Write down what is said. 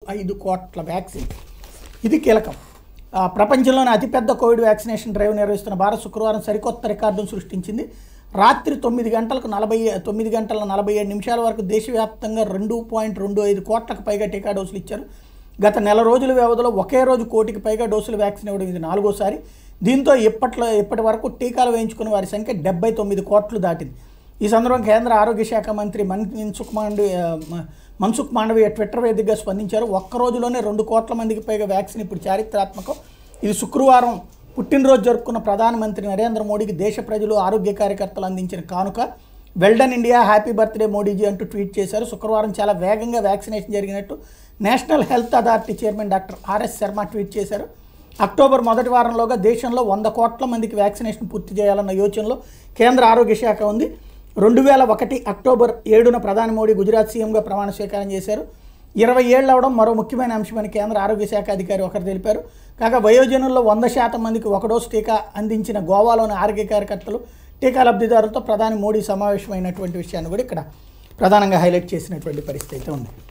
ఐదు కోట్ల వ్యాక్సిన్ ఇది కీలకం ఆ, ప్రపంచంలోనే అతిపెద్ద కోవిడ్ వ్యాక్సినేషన్ డ్రైవ్ నిర్వహిస్తున్న భారత్ శుక్రవారం సరికొత్త రికార్డును సృష్టించింది రాత్రి తొమ్మిది గంటలకు నలభై తొమ్మిది గంటల నలభై ఏడు నిమిషాల వరకు దేశవ్యాప్తంగా రెండు పాయింట్ రెండు ఐదు కోట్లకు పైగా టీకా డోసులు ఇచ్చారు గత నెల రోజుల వ్యవధిలో ఒకే రోజు కోటికి పైగా డోసులు వ్యాక్సిన్ ఇవ్వడం ఇది నాలుగోసారి దీంతో ఇప్పట్లో ఇప్పటి వరకు టీకాలు వేయించుకున్న వారి సంఖ్య డెబ్బై తొమ్మిది కోట్లు దాటింది ఈ సందర్భంగా కేంద్ర ఆరోగ్య శాఖ మంత్రి మన్సుఖ్ మాండవి ఆ, మ- మన్సుఖ్ మాండవీయ ట్విట్టర్ వేదికగా స్పందించారు ఒక్క రోజులోనే రెండు కోట్ల మందికి పైగా వ్యాక్సిన్ ఇప్పుడు చారిత్రాత్మకం ఇది శుక్రవారం పుట్టినరోజు జరుపుకున్న ప్రధానమంత్రి నరేంద్ర మోడీకి దేశ ప్రజలు ఆరోగ్య కార్యకర్తలు అందించిన కానుక వెల్డన్ ఇండియా హ్యాపీ బర్త్డే మోడీజీ అంటూ ట్వీట్ చేశారు శుక్రవారం చాలా వేగంగా వ్యాక్సినేషన్ జరిగినట్టు National Health Authority chairman doctor RS Sharma tweet చేశారు అక్టోబర్ మొదటి వారంలోగా దేశంలో వంద కోట్ల మందికి వ్యాక్సినేషన్ పూర్తి చేయాలన్న యోచనలో కేంద్ర ఆరోగ్య శాఖ ఉంది రెండు వేల ఒకటి అక్టోబర్ ఏడున ప్రధాని మోడీ గుజరాత్ సీఎంగా ప్రమాణ స్వీకారం చేశారు ఇరవై ఏళ్ళు అవడం మరో ముఖ్యమైన అంశమని కేంద్ర ఆరోగ్య శాఖ అధికారి ఒకరు తెలిపారు కాగా వయోజనుల్లో వంద శాతం మందికి ఒక డోసు టీకా అందించిన గోవాలోని ఆరోగ్య కార్యకర్తలు టీకా లబ్ధిదారులతో ప్రధాని మోడీ సమావేశమైనటువంటి విషయాన్ని కూడా ఇక్కడ ప్రధానంగా హైలైట్ చేసినటువంటి పరిస్థితి అయితే ఉంది